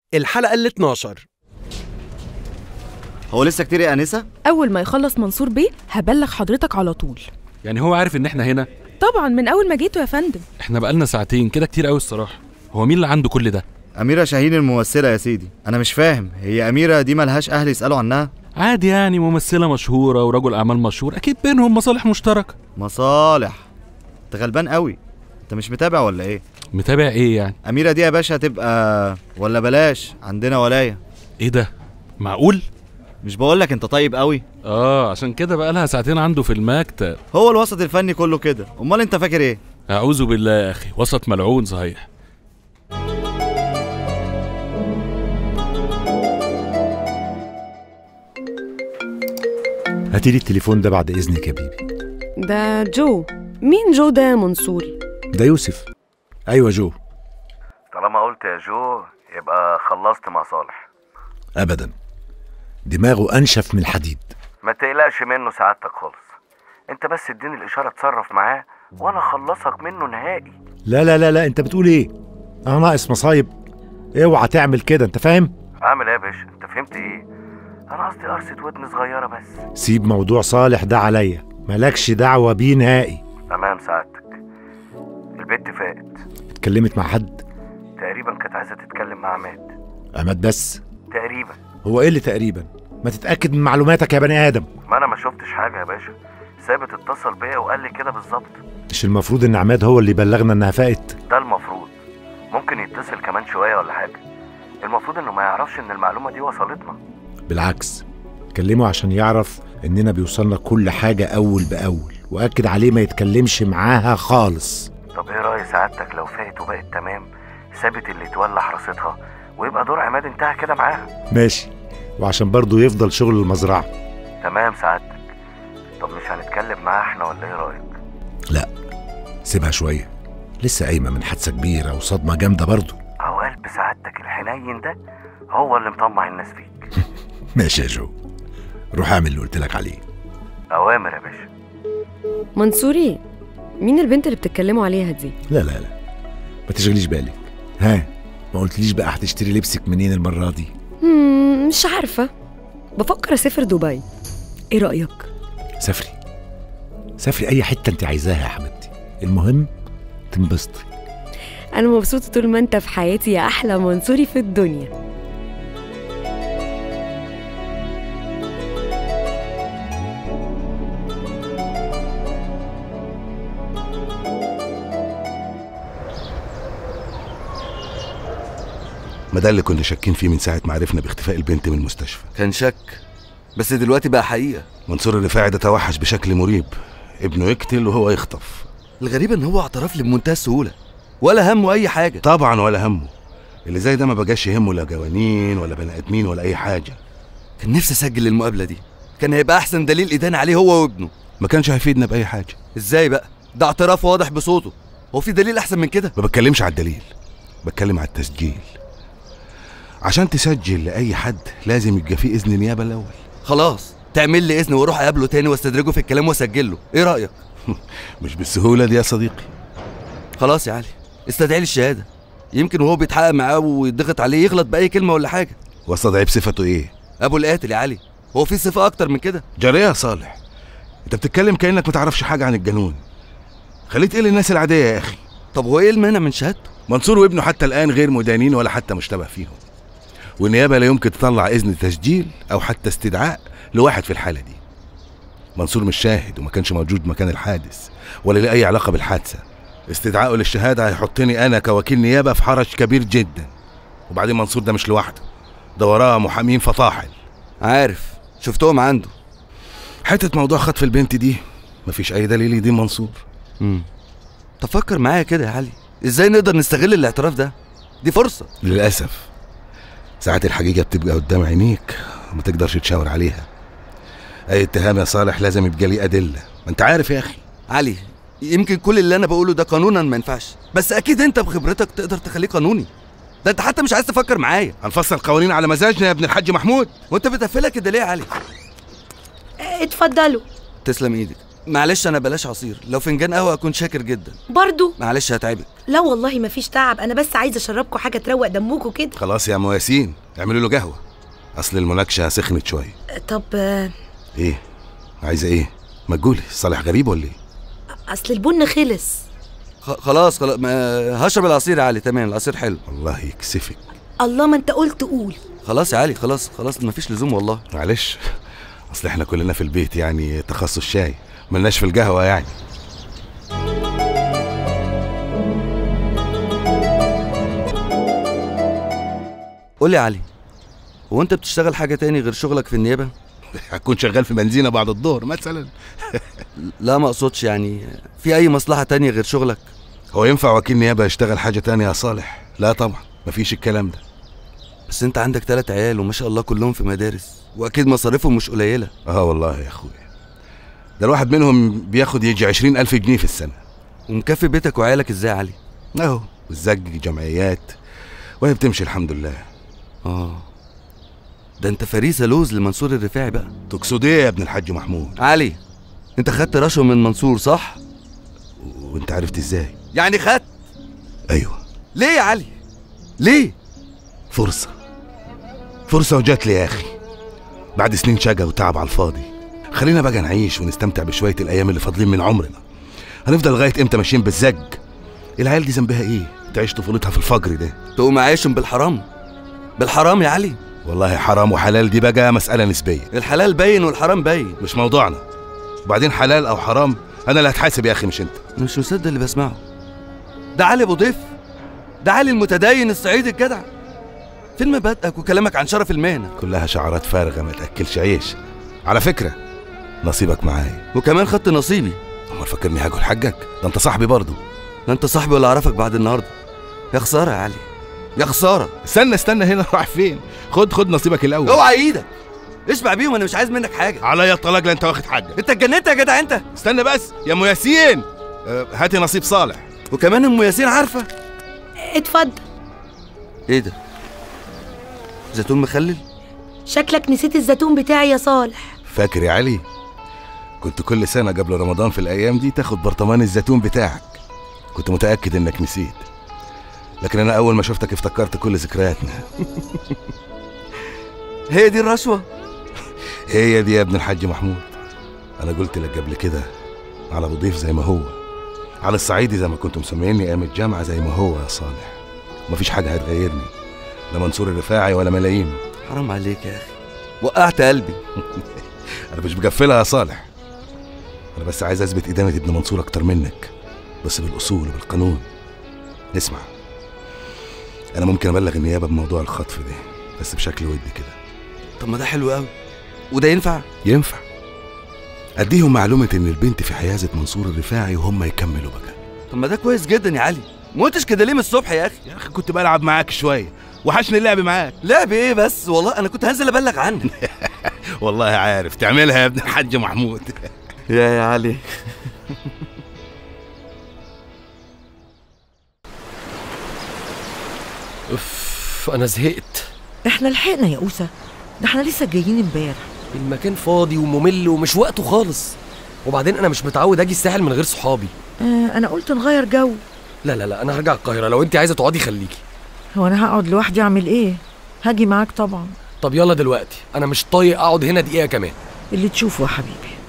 الحلقة ال 12 هو لسه كتير يا انسه أول ما يخلص منصور بيه هبلغ حضرتك على طول يعني هو عارف ان احنا هنا طبعا من أول ما جيتوا يا فندم احنا بقالنا ساعتين كده كتير قوي الصراحه هو مين اللي عنده كل ده اميره شاهين الممثله يا سيدي انا مش فاهم هي اميره دي ملهاش اهل يسالوا عنها عادي يعني ممثله مشهوره ورجل اعمال مشهور اكيد بينهم مصالح مشتركه مصالح انت غلبان قوي انت مش متابع ولا ايه متابع ايه يعني اميره دي يا باشا هتبقى ولا بلاش عندنا ولايه ايه ده معقول مش بقول لك انت طيب قوي اه عشان كده بقى لها ساعتين عنده في المكتب هو الوسط الفني كله كده امال انت فاكر ايه اعوذ بالله يا اخي وسط ملعون صحيح هاتي لي التليفون ده بعد اذنك يا بيبي ده جو مين جو ده يا منصوري ده يوسف ايوه جو طالما قلت يا جو يبقى خلصت مع صالح ابدا دماغه انشف من الحديد ما تقلقش منه سعادتك خالص انت بس اديني الاشاره اتصرف معاه وانا اخلصك منه نهائي لا لا لا لا انت بتقول ايه انا ناقص مصايب اوعى تعمل كده انت فاهم اعمل ايه يا باشا انت فهمت ايه انا قصدي قرصه ودن صغيره بس سيب موضوع صالح ده عليا مالكش دعوه بيه نهائي تمام سعادتك البت فاقت اتكلمت مع حد تقريبا كانت عايزه تتكلم مع عماد عماد بس تقريبا هو ايه اللي تقريبا ما تتاكد من معلوماتك يا بني ادم ما انا ما شفتش حاجه يا باشا ثابت اتصل بيا وقال لي كده بالظبط مش المفروض ان عماد هو اللي يبلغنا انها فاقت ده المفروض ممكن يتصل كمان شويه ولا حاجه المفروض انه ما يعرفش ان المعلومه دي وصلتنا بالعكس كلمه عشان يعرف اننا بيوصلنا كل حاجه اول باول واكد عليه ما يتكلمش معاها خالص طب ايه راي سعادتك لو فاقت وبقت تمام ثابت اللي تولى حراستها ويبقى دور عماد انتهى كده معاها ماشي وعشان برضه يفضل شغل المزرعه تمام سعادتك طب مش هنتكلم معاها احنا ولا ايه رايك لا سيبها شويه لسه قايمه من حادثه كبيره وصدمه جامده برضه اهو قلب سعادتك الحنين ده هو اللي مطمع الناس فيك ماشي يا جو روح اعمل اللي قلت لك عليه اوامر يا باشا منصوري مين البنت اللي بتتكلموا عليها دي لا لا لا ما تشغليش بالك ها ما قلتليش بقى هتشتري لبسك منين المره دي مم، مش عارفة بفكر أسافر دبي إيه رأيك؟ سافري سافري اي حته انت عايزاها يا حبيبتي المهم تنبسطي أنا مبسوطة طول ما أنت في حياتي يا أحلى منصوري في الدنيا ما ده اللي كنا شاكين فيه من ساعة ما عرفنا باختفاء البنت من المستشفى كان شك بس دلوقتي بقى حقيقة منصور الرفاعي ده توحش بشكل مريب ابنه يقتل وهو يخطف الغريب ان هو اعترف لي بمنتهى السهولة ولا همه اي حاجة طبعا ولا همه اللي زي ده ما بقاش يهمه لا جوانين ولا بني ادمين ولا اي حاجة كان نفسي اسجل المقابلة دي كان هيبقى احسن دليل ادانة عليه هو وابنه ما كانش هيفيدنا بأي حاجة ازاي بقى ده اعتراف واضح بصوته هو في دليل احسن من كده ما بتكلمش على الدليل بتكلم على التسجيل عشان تسجل لأي حد لازم يبقى فيه إذن نيابة الأول خلاص تعمل لي اذن واروح اقابله تاني واستدرجه في الكلام واسجله ايه رايك مش بالسهولة دي يا صديقي خلاص يا علي استدعي لي الشهاده يمكن وهو بيتحقق معاه ويضغط عليه يغلط باي كلمه ولا حاجه واستدعي بصفته إيه ابو القاتل يا علي هو في صفه اكتر من كده جريه يا صالح انت بتتكلم كأنك ما تعرفش حاجة عن الجنون خليت ايه للناس العادية يا أخي طب هو ايه المانع من شهادته منصور وابنه حتى الآن غير مدانين ولا حتى مشتبه فيهم والنيابة لا يمكن تطلع إذن تسجيل أو حتى استدعاء لواحد في الحالة دي منصور مش شاهد وما كانش موجود مكان الحادث ولا ليه أي علاقة بالحادثة استدعائه للشهادة هيحطني أنا كوكيل نيابة في حرج كبير جدا وبعدين منصور ده مش لوحده ده وراه محامين فطاحل عارف شفتهم عنده حتة موضوع خطف البنت دي مفيش أي دليل يدين منصور امم طب فكر معايا كده يا علي ازاي نقدر نستغل الاعتراف ده دي فرصه للأسف ساعات الحقيقة بتبقى قدام عينيك وما تقدرش تشاور عليها أي اتهام يا صالح لازم يبقى ليه أدلة ما أنت عارف يا أخي علي يمكن كل اللي انا بقوله ده قانونا ما ينفعش بس اكيد انت بخبرتك تقدر تخليه قانوني ده انت حتى مش عايز تفكر معايا هنفصل قوانين على مزاجنا يا ابن الحاج محمود وانت بتقفلها كده ليه يا علي اتفضلوا تسلم ايدك معلش انا بلاش عصير لو فنجان قهوه اكون شاكر جدا برضو معلش هتعبك لا والله مفيش تعب انا بس عايزه اشربكم حاجه تروق دمكم كده خلاص يا ام ياسين اعملوا له قهوه اصل المناقشه سخنت شويه طب آه، ايه عايزه ايه ما تقولي صالح غريب ولا ايه اصل البن خلص خ- خلاص خلاص ما هشرب العصير يا علي تمام العصير حلو الله يكسفك الله ما انت قلت قول خلاص يا علي خلاص خلاص مفيش لزوم والله معلش اصل احنا كلنا في البيت يعني تخصص شاي ملناش في القهوه يعني قول لي يا علي هو انت بتشتغل حاجه تاني غير شغلك في النيابه هكون شغال في بنزينه بعد الظهر مثلا لا ما اقصدش يعني في اي مصلحه تانية غير شغلك هو ينفع وكيل نيابه يشتغل حاجه تانية يا صالح لا طبعا مفيش الكلام ده بس انت عندك ثلاث عيال وما شاء الله كلهم في مدارس واكيد مصاريفهم مش قليله اه والله يا اخويا ده الواحد منهم بياخد يجي عشرين ألف جنيه في السنة ومكفي بيتك وعيالك ازاي يا علي اهو والزج جمعيات وهي بتمشي الحمد لله اه ده انت فريسه لوز لمنصور الرفاعي بقى تقصد ايه يا ابن الحاج محمود علي انت خدت رشوه من منصور صح وانت عرفت ازاي يعني خدت ايوه ليه يا علي ليه فرصة فرصة وجات لي يا اخي بعد سنين شقا وتعب على الفاضي خلينا بقى نعيش ونستمتع بشوية الأيام اللي فاضلين من عمرنا هنفضل لغاية امتى ماشيين بالزج العيال دي ذنبها ايه تعيش طفولتها في الفجر ده تقوم عايشهم بالحرام بالحرام يا علي والله حرام وحلال دي بقى مسألة نسبية الحلال باين والحرام باين مش موضوعنا وبعدين حلال أو حرام أنا اللي هتحاسب يا أخي مش أنت انا مش مصدق اللي بسمعه ده علي ابو ضيف ده علي المتدين الصعيدي الجدع فين مبادئك وكلامك عن شرف المهنه كلها شعارات فارغة ما تأكلش عيش على فكرة نصيبك معايا وكمان خدت نصيبي امال فاكرني هاكل حقك ده انت صاحبي برضه ده انت صاحبي ولا اعرفك بعد النهارده يا خساره يا علي يا خساره استنى استنى هنا رايح فين خد خد نصيبك الاول اوعى ايدك اشبع بيهم انا مش عايز منك حاجه عليا الطلاق لا انت واخد حقك انت اتجننت يا جدع انت استنى بس يا ام ياسين أه، هاتي نصيب صالح وكمان ام ياسين عارفه اتفضل ايه ده زيتون مخلل شكلك نسيت الزيتون بتاعي يا صالح فاكر يا علي كنت كل سنة قبل رمضان في الأيام دي تاخد برطمان الزيتون بتاعك كنت متأكد إنك نسيت لكن أنا أول ما شفتك افتكرت كل ذكرياتنا هي دي الرشوه هي دي يا ابن الحاج محمود أنا قلت لك قبل كده على أبو ضيف زي ما هو على الصعيدي زي ما كنتم مسميني أيام الجامعة زي ما هو يا صالح مفيش حاجة هتغيرني لا منصور الرفاعي ولا ملايين حرام عليك يا اخي وقعت قلبي انا مش مقفلها يا صالح انا بس عايز اثبت ادانه ابن منصور اكتر منك بس بالاصول وبالقانون اسمع انا ممكن ابلغ النيابه بموضوع الخطف ده بس بشكل ودي كده طب ما ده حلو قوي وده ينفع ينفع اديهم معلومه ان البنت في حيازه منصور الرفاعي وهم يكملوا بقى طب ما ده كويس جدا يا علي ما قلتش كده ليه من الصبح يا اخي يا اخي كنت بلعب معاك شويه وحشني اللعب معاك لعب ايه بس والله انا كنت هنزل ابلغ عنك والله عارف تعملها يا ابن الحاج محمود يا يا علي اف انا زهقت احنا لحقنا يا اوسه ده احنا لسه جايين امبارح المكان فاضي وممل ومش وقته خالص وبعدين انا مش متعود اجي الساحل من غير صحابي آه انا قلت نغير جو لا لا لا انا هرجع القاهره لو انت عايزه تقعدي خليكي هو انا هقعد لوحدي اعمل ايه هاجي معاك طبعا طب يلا دلوقتي انا مش طايق اقعد هنا دقيقه كمان اللي تشوفه يا حبيبي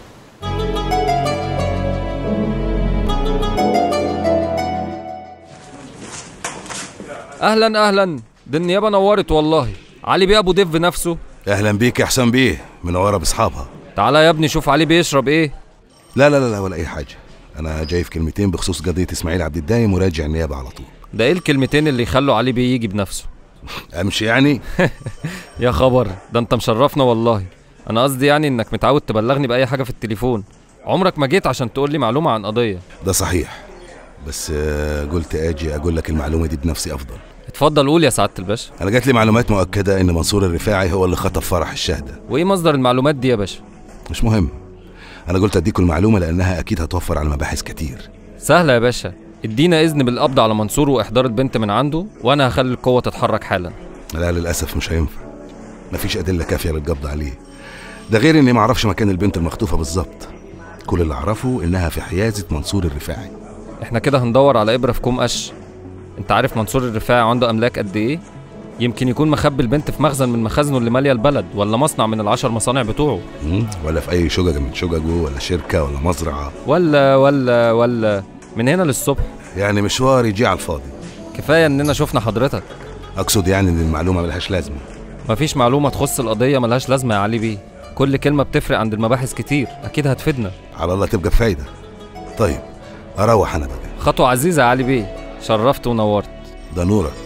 اهلا اهلا دي النيابه نورت والله علي بيه ابو ضيف بنفسه اهلا بيك يا حسام بيه منوره باصحابها تعالى يا ابني شوف علي بيشرب ايه لا لا لا لا ولا اي حاجه انا جاي في كلمتين بخصوص قضيه اسماعيل عبد الدايم وراجع النيابه على طول ده ايه الكلمتين اللي يخلوا علي بيه يجي بنفسه امشي يعني يا خبر ده انت مشرفنا والله انا قصدي يعني انك متعود تبلغني باي حاجه في التليفون عمرك ما جيت عشان تقول لي معلومه عن قضيه ده صحيح بس آه، قلت اجي اقول لك المعلومه دي بنفسي افضل اتفضل قول يا سعاده الباشا انا جات لي معلومات مؤكده ان منصور الرفاعي هو اللي خطف فرح الشهده وايه مصدر المعلومات دي يا باشا مش مهم انا قلت اديكم المعلومه لانها اكيد هتوفر على مباحث كتير سهله يا باشا ادينا اذن بالقبض على منصور واحضار البنت من عنده وانا هخلي القوه تتحرك حالا لا للاسف مش هينفع مفيش ادله كافيه للقبض عليه ده غير اني معرفش مكان البنت المخطوفه بالظبط كل اللي اعرفه انها في حيازه منصور الرفاعي احنا كده هندور على ابره في كوم قش انت عارف منصور الرفاعي عنده املاك قد ايه يمكن يكون مخبي البنت في مخزن من مخازنه اللي ماليه البلد ولا مصنع من العشر مصانع بتوعه مم، ولا في اي شجره من شججه ولا شركه ولا مزرعه ولا ولا ولا من هنا للصبح يعني مشوار يجي على الفاضي كفايه اننا شفنا حضرتك اقصد يعني ان المعلومه ملهاش لازمه مفيش معلومه تخص القضيه ملهاش لازمه يا علي بيه كل كلمه بتفرق عند المباحث كتير اكيد هتفيدنا على الله تبقى بفايده طيب اروح انا بقى خطوه عزيزه يا علي بيه شرفت ونورت ده نورك